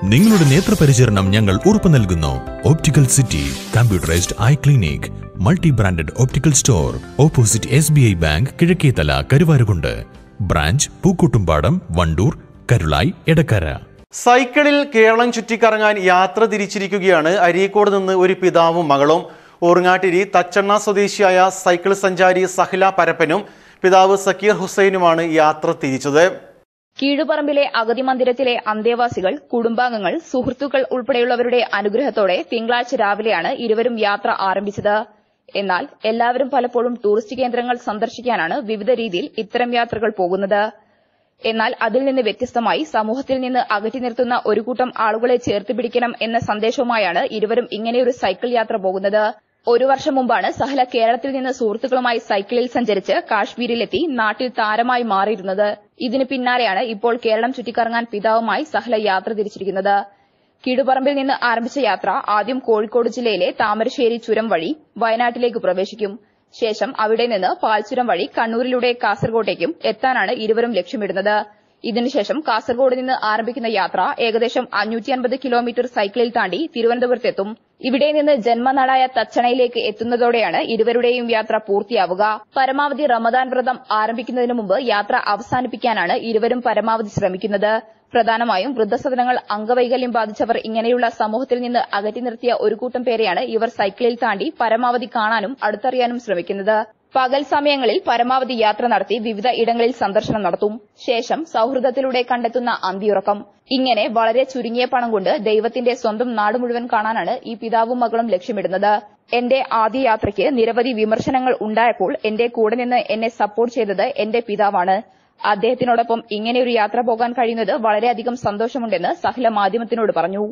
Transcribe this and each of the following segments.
നിങ്ങളുടെ നേത്രപരിചരണം ഞങ്ങൾ ഉറപ്പു നൽകുന്നു optical city computerised eye clinic multi branded optical store opposite S B I bank Kizhakkethala Karuvarakundu branch Pookkottumpadam Wandoor Karulai Edakkara സൈക്കിളിൽ കേരളം ചുറ്റിക്കറങ്ങാൻ യാത്ര തിരിച്ചിരിക്കുകയാണ് അരീക്കോട് നിന്ന് ഒരു പിതാവും മകളും ഊർങ്ങാട്ടിരി തച്ചണ്ണ സ്വദേശിയായ സൈക്കിൾ സഞ്ചാരി സഹ്ല പരപ്പനും പിതാവ് സക്കീർ ഹുസൈനുമാണ് യാത്ര തിരിച്ചത് കീഴുപറമ്പിലെ അഗതി മന്ദിരത്തിലെ അന്തേവാസികൾ കുടുംബാംഗങ്ങൾ സുഹൃത്തുക്കൾ ഉൾപ്പെടെയുള്ളവരുടെ അനുഗ്രഹത്തോടെ തിങ്കളാഴ്ച രാവിലെയാണ് ഇരുവരും യാത്ര ആരംഭിച്ചത് എന്നാൽ എല്ലാവരും പലപ്പോഴും ടൂറിസ്റ്റ് കേന്ദ്രങ്ങൾ സന്ദർശിക്കാനാണ് വിവിധ രീതിയിൽ ഇത്തരം യാത്രകൾ പോകുന്നത് എന്നാൽ അതിൽ നിന്ന് വ്യത്യസ്തമായി സമൂഹത്തിൽ നിന്ന് അകറ്റി നിർത്തുന്ന ഒരു കൂട്ടം ആളുകളെ ചേർത്ത് പിടിക്കണം എന്ന സന്ദേശവുമായാണ് ഇരുവരും ഇങ്ങനെയൊരു സൈക്കിൾ യാത്ര പോകുന്നത് ഒരു വർഷം മുമ്പാണ് സഹല കേരളത്തിൽ നിന്ന് സുഹൃത്തുക്കളുമായി സൈക്കിളിൽ സഞ്ചരിച്ച് കാശ്മീരിലെത്തി നാട്ടിൽ താരമായി മാറിയിരുന്നത് ഇതിന് പിന്നാലെയാണ് ഇപ്പോൾ കേരളം ചുറ്റിക്കറങ്ങാൻ പിതാവുമായി സഹല യാത്ര തിരിച്ചിരിക്കുന്നത് കീഴുപറമ്പിൽ നിന്ന് ആരംഭിച്ച യാത്ര ആദ്യം കോഴിക്കോട് ജില്ലയിലെ താമരശ്ശേരി ചുരം വഴി വയനാട്ടിലേക്ക് പ്രവേശിക്കും ശേഷം അവിടെ നിന്ന് പാൽച്ചുരം വഴി കണ്ണൂരിലൂടെ കാസർഗോട്ടേക്കും എത്താനാണ് ഇരുവരും ലക്ഷ്യമിടുന്നത് ഇതിനുശേഷം കാസർഗോഡ് നിന്ന് ആരംഭിക്കുന്ന യാത്ര ഏകദേശം അഞ്ഞൂറ്റി അൻപത് കിലോമീറ്റർ സൈക്കിളിൽ താണ്ടി തിരുവനന്തപുരത്തെത്തും ഇവിടെ നിന്ന് ജന്മനാടായ തച്ചണയിലേക്ക് എത്തുന്നതോടെയാണ് ഇരുവരുടെയും യാത്ര പൂർത്തിയാവുക പരമാവധി റമദാൻ വ്രതം ആരംഭിക്കുന്നതിന് മുമ്പ് യാത്ര അവസാനിപ്പിക്കാനാണ് ഇരുവരും പരമാവധി ശ്രമിക്കുന്നത് പ്രധാനമായും വൃദ്ധസദനങ്ങൾ അംഗവൈകല്യം ബാധിച്ചവർ ഇങ്ങനെയുള്ള സമൂഹത്തിൽ നിന്ന് അകറ്റി നിർത്തിയ ഒരു കൂട്ടം പേരെയാണ് ഇവർ സൈക്കിളിൽ താണ്ടി പരമാവധി കാണാനും അടുത്തറിയാനും ശ്രമിക്കുന്നത് പകൽ സമയങ്ങളിൽ പരമാവധി യാത്ര നടത്തി വിവിധ ഇടങ്ങളിൽ സന്ദർശനം നടത്തും ശേഷം സൌഹൃദത്തിലൂടെ കണ്ടെത്തുന്ന അന്തിയുറക്കം ഇങ്ങനെ വളരെ ചുരുങ്ങിയ പണം കൊണ്ട് ദൈവത്തിന്റെ സ്വന്തം നാട് മുഴുവൻ കാണാനാണ് ഈ പിതാവും മകളും ലക്ഷ്യമിടുന്നത് എന്റെ ആദ്യ യാത്രയ്ക്ക് നിരവധി വിമർശനങ്ങൾ ഉണ്ടായപ്പോൾ എന്റെ കൂടെ നിന്ന് എന്നെ സപ്പോർട്ട് ചെയ്തത് എന്റെ പിതാവാണ് അദ്ദേഹത്തിനോടൊപ്പം ഇങ്ങനെയൊരു യാത്ര പോകാൻ കഴിയുന്നത് വളരെയധികം സന്തോഷമുണ്ടെന്ന് സഹല മാധ്യമത്തിനോട് പറഞ്ഞു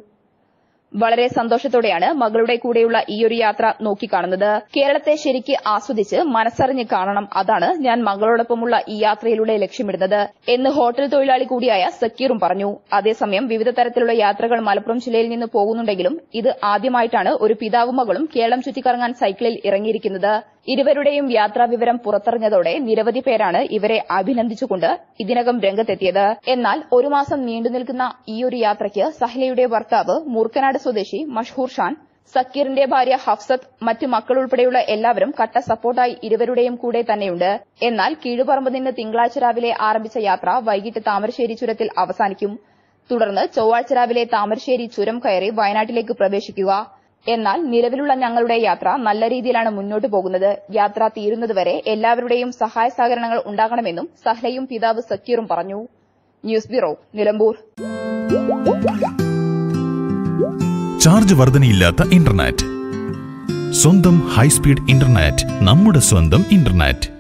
വളരെ സന്തോഷത്തോടെയാണ് മകളുടെ കൂടെയുള്ള ഈയൊരു യാത്ര നോക്കിക്കാണുന്നത് കേരളത്തെ ശരിക്ക് ആസ്വദിച്ച് മനസ്സറിഞ്ഞ് കാണണം അതാണ് ഞാൻ മകളോടൊപ്പമുള്ള ഈ യാത്രയിലൂടെ ലക്ഷ്യമിടുന്നത് എന്ന് ഹോട്ടൽ തൊഴിലാളി കൂടിയായ സക്കീറും പറഞ്ഞു അതേസമയം വിവിധ തരത്തിലുള്ള യാത്രകൾ മലപ്പുറം ജില്ലയിൽ നിന്ന് പോകുന്നുണ്ടെങ്കിലും ഇത് ആദ്യമായിട്ടാണ് ഒരു പിതാവും മകളും കേരളം ചുറ്റിക്കറങ്ങാൻ സൈക്കിളിൽ ഇറങ്ങിയിരിക്കുന്നത് ഇരുവരുടെയും യാത്രാ വിവരം പുറത്തറിഞ്ഞതോടെ നിരവധി പേരാണ് ഇവരെ അഭിനന്ദിച്ചുകൊണ്ട് ഇതിനകം രംഗത്തെത്തിയത് എന്നാൽ ഒരു മാസം നീണ്ടു നിൽക്കുന്ന ഈ ഒരു യാത്രയ്ക്ക് സഹലയുടെ ഭർത്താവ് മൂർക്കനാട് സ്വദേശി മഷ്ഹൂർ ഷാൻ സക്കീറിന്റെ ഭാര്യ ഹഫ്സത്ത് മറ്റു മക്കൾ ഉൾപ്പെടെയുള്ള എല്ലാവരും കട്ട സപ്പോർട്ടായി ഇരുവരുടെയും കൂടെ തന്നെയുണ്ട് എന്നാൽ കീഴുപറമ്പ് നിന്ന് തിങ്കളാഴ്ച രാവിലെ ആരംഭിച്ച യാത്ര വൈകിട്ട് താമരശ്ശേരി ചുരത്തിൽ അവസാനിക്കും തുടർന്ന് ചൊവ്വാഴ്ച രാവിലെ താമരശ്ശേരി ചുരം കയറി വയനാട്ടിലേക്ക് പ്രവേശിക്കുക എന്നാൽ നിലവിലുള്ള ഞങ്ങളുടെ യാത്ര നല്ല രീതിയിലാണ് മുന്നോട്ട് പോകുന്നത് യാത്ര തീരുന്നതുവരെ എല്ലാവരുടെയും സഹായ സഹകരണങ്ങൾ ഉണ്ടാകണമെന്നും സഹ്ലയും പിതാവ് സക്കീറും പറഞ്ഞു ന്യൂസ് ബ്യൂറോ നിലമ്പൂർ ചാർജ് വർധനയില്ലാത്ത ഇന്റർനെറ്റ് സ്വന്തം ഹൈസ്പീഡ് ഇന്റർനെറ്റ് നമ്മുടെ സ്വന്തം ഇന്റർനെറ്റ്